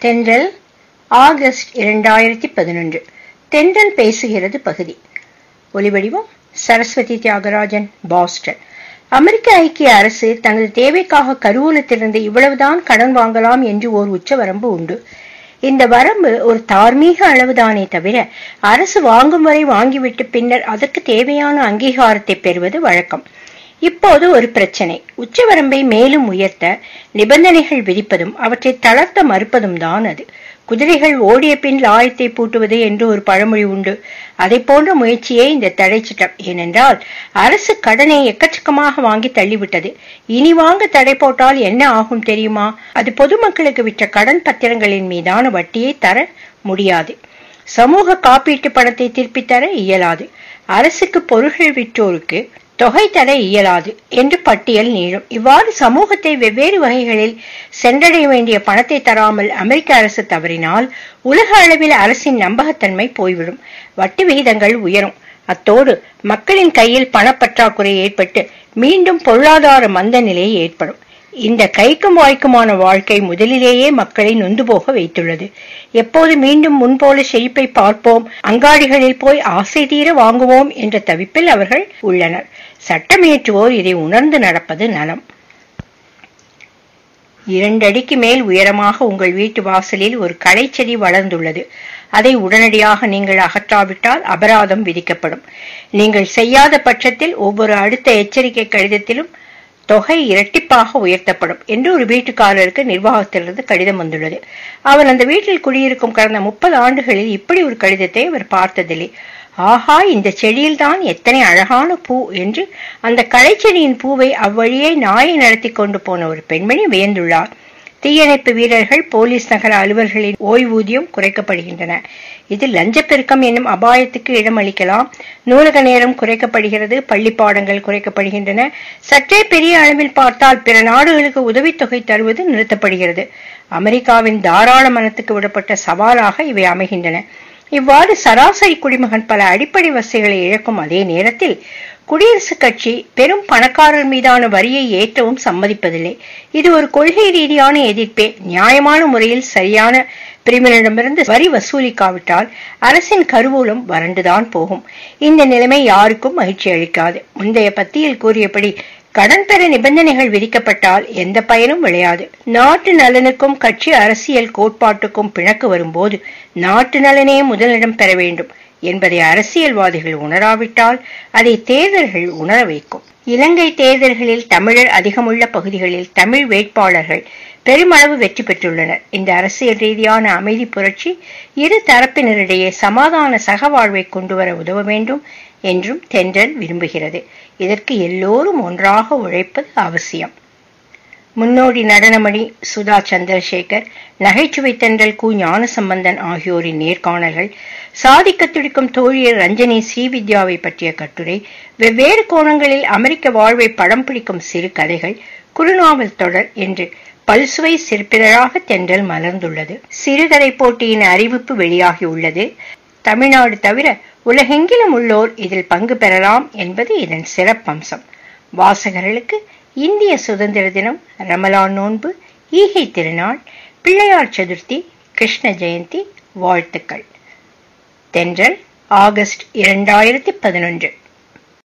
தென்றல் ஆகஸ்ட் இரண்டாயிரத்தி பதினொன்று தென்றல் பேசுகிறது பகுதி ஒலிவடிவம் சரஸ்வதி தியாகராஜன் பாஸ்டன் அமெரிக்க ஐக்கிய அரசு தனது தேவைக்காக கருவூலத்திலிருந்து இவ்வளவுதான் கடன் வாங்கலாம் என்று ஓர் உச்சவரம்பு உண்டு இந்த வரம்பு ஒரு தார்மீக அளவுதானே தவிர அரசு வாங்கும் வரை வாங்கிவிட்டு பின்னர் அதற்கு தேவையான அங்கீகாரத்தை பெறுவது வழக்கம் இப்போது ஒரு பிரச்சனை உச்சவரம்பை மேலும் உயர்த்த நிபந்தனைகள் விதிப்பதும் அவற்றை தளர்த்த மறுப்பதும் தான் அது குதிரைகள் ஓடிய பின் லாயத்தை பூட்டுவது என்று ஒரு பழமொழி உண்டு அதை போன்ற முயற்சியே இந்த தடை சட்டம் ஏனென்றால் அரசு கடனை எக்கச்சக்கமாக வாங்கி தள்ளிவிட்டது இனி வாங்க தடை போட்டால் என்ன ஆகும் தெரியுமா அது பொதுமக்களுக்கு விற்ற கடன் பத்திரங்களின் மீதான வட்டியை தர முடியாது சமூக காப்பீட்டு பணத்தை திருப்பித் தர இயலாது அரசுக்கு பொருள்கள் விற்றோருக்கு தொகை தர இயலாது என்று பட்டியல் நீளும் இவ்வாறு சமூகத்தை வெவ்வேறு வகைகளில் சென்றடைய வேண்டிய பணத்தை தராமல் அமெரிக்க அரசு தவறினால் உலக அளவில் அரசின் நம்பகத்தன்மை போய்விடும் வட்டி விகிதங்கள் உயரும் அத்தோடு மக்களின் கையில் பணப்பற்றாக்குறை ஏற்பட்டு மீண்டும் பொருளாதார மந்த நிலை ஏற்படும் இந்த கைக்கும் வாய்க்குமான வாழ்க்கை முதலிலேயே மக்களை நொந்து போக வைத்துள்ளது எப்போது மீண்டும் முன்போல செழிப்பை பார்ப்போம் அங்காடிகளில் போய் ஆசை தீர வாங்குவோம் என்ற தவிப்பில் அவர்கள் உள்ளனர் சட்டமியற்றுவோர் இதை உணர்ந்து நடப்பது நலம் இரண்டடிக்கு மேல் உயரமாக உங்கள் வீட்டு வாசலில் ஒரு களைச்செடி வளர்ந்துள்ளது அதை உடனடியாக நீங்கள் அகற்றாவிட்டால் அபராதம் விதிக்கப்படும் நீங்கள் செய்யாத பட்சத்தில் ஒவ்வொரு அடுத்த எச்சரிக்கை கடிதத்திலும் தொகை இரட்டிப்பாக உயர்த்தப்படும் என்று ஒரு வீட்டுக்காரருக்கு நிர்வாகத்திலிருந்து கடிதம் வந்துள்ளது அவர் அந்த வீட்டில் குடியிருக்கும் கடந்த முப்பது ஆண்டுகளில் இப்படி ஒரு கடிதத்தை அவர் பார்த்ததில்லை ஆஹா இந்த செடியில்தான் எத்தனை அழகான பூ என்று அந்த களைச்செடியின் பூவை அவ்வழியே நாயை நடத்தி கொண்டு போன ஒரு பெண்மணி வியந்துள்ளார் தீயணைப்பு வீரர்கள் போலீஸ் நகர அலுவலர்களின் ஓய்வூதியம் குறைக்கப்படுகின்றன இது லஞ்சப்பெருக்கம் என்னும் அபாயத்துக்கு இடமளிக்கலாம் நூலக நேரம் குறைக்கப்படுகிறது பள்ளி பாடங்கள் குறைக்கப்படுகின்றன சற்றே பெரிய அளவில் பார்த்தால் பிற நாடுகளுக்கு உதவித்தொகை தருவது நிறுத்தப்படுகிறது அமெரிக்காவின் தாராள மனத்துக்கு விடப்பட்ட சவாலாக இவை அமைகின்றன இவ்வாறு சராசரி குடிமகன் பல அடிப்படை வசதிகளை இழக்கும் அதே நேரத்தில் குடியரசுக் கட்சி பெரும் பணக்காரர் மீதான வரியை ஏற்றவும் சம்மதிப்பதில்லை இது ஒரு கொள்கை ரீதியான எதிர்ப்பே நியாயமான முறையில் சரியான பிரிவினரிடமிருந்து வரி வசூலிக்காவிட்டால் அரசின் கருவூலம் வறண்டுதான் போகும் இந்த நிலைமை யாருக்கும் மகிழ்ச்சி அளிக்காது முந்தைய பத்தியில் கூறியபடி கடன் பெற நிபந்தனைகள் விதிக்கப்பட்டால் எந்த பயனும் விளையாது நாட்டு நலனுக்கும் கட்சி அரசியல் கோட்பாட்டுக்கும் பிணக்கு வரும்போது நாட்டு நலனே முதலிடம் பெற வேண்டும் என்பதை அரசியல்வாதிகள் உணராவிட்டால் அதை தேர்தல்கள் உணர வைக்கும் இலங்கை தேர்தல்களில் தமிழர் அதிகமுள்ள பகுதிகளில் தமிழ் வேட்பாளர்கள் பெருமளவு வெற்றி பெற்றுள்ளனர் இந்த அரசியல் ரீதியான அமைதி புரட்சி இரு தரப்பினரிடையே சமாதான சகவாழ்வை கொண்டுவர உதவ வேண்டும் என்றும் தென்றல் விரும்புகிறது இதற்கு எல்லோரும் ஒன்றாக உழைப்பது அவசியம் முன்னோடி நடனமணி சுதா சந்திரசேகர் நகைச்சுவை தென்றல் கு ஞானசம்பந்தன் ஆகியோரின் நேர்காணல்கள் சாதிக்க துடிக்கும் தோழியர் ரஞ்சனி ஸ்ரீவித்யாவை பற்றிய கட்டுரை வெவ்வேறு கோணங்களில் அமெரிக்க வாழ்வை படம் பிடிக்கும் சிறு கதைகள் குறுநாவல் தொடர் என்று பல்சுவை சிற்பிதழாக தென்றல் மலர்ந்துள்ளது சிறுகதை போட்டியின் அறிவிப்பு வெளியாகியுள்ளது தமிழ்நாடு தவிர உலகெங்கிலும் உள்ளோர் இதில் பங்கு பெறலாம் என்பது இதன் சிறப்பம்சம் வாசகர்களுக்கு இந்திய சுதந்திர தினம் ரமலான் நோன்பு ஈகை திருநாள் பிள்ளையார் சதுர்த்தி கிருஷ்ண ஜெயந்தி வாழ்த்துக்கள் தென்றல் ஆகஸ்ட் இரண்டாயிரத்தி பதினொன்று